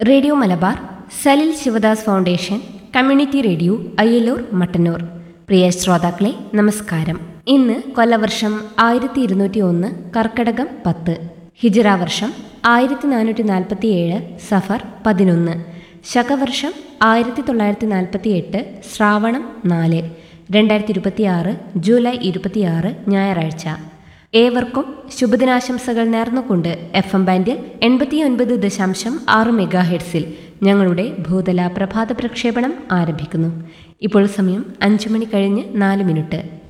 radio Malabar Salil Sivadas foundation community radio Ayyalur Mattannur പ്രിയ ശ്രോതാക്കളെ നമസ്കാരം ഇന്ന് കൊല്ലവർഷം ആയിരത്തി ഇരുന്നൂറ്റി ഒന്ന് കർക്കടകം പത്ത് ഹിജറ വർഷം ആയിരത്തി നാനൂറ്റി നാൽപ്പത്തി ഏഴ് സഫർ പതിനൊന്ന് ശകവർഷം ആയിരത്തി തൊള്ളായിരത്തി നാൽപ്പത്തി എട്ട് ശ്രാവണം നാല് രണ്ടായിരത്തി ഇരുപത്തി ആറ് ജൂലൈ ഇരുപത്തിയാറ് ഞായറാഴ്ച ഏവർക്കും ശുഭദിനാശംസകൾ നേർന്നുകൊണ്ട് എഫ് എം ബാൻഡിൽ എൺപത്തിയൊൻപത് ദശാംശം ആറ് മെഗാ ഹെഡ്സിൽ ഞങ്ങളുടെ ഭൂതല പ്രഭാത പ്രക്ഷേപണം ആരംഭിക്കുന്നു ഇപ്പോൾ സമയം അഞ്ചു മണി കഴിഞ്ഞ് നാല് മിനിറ്റ്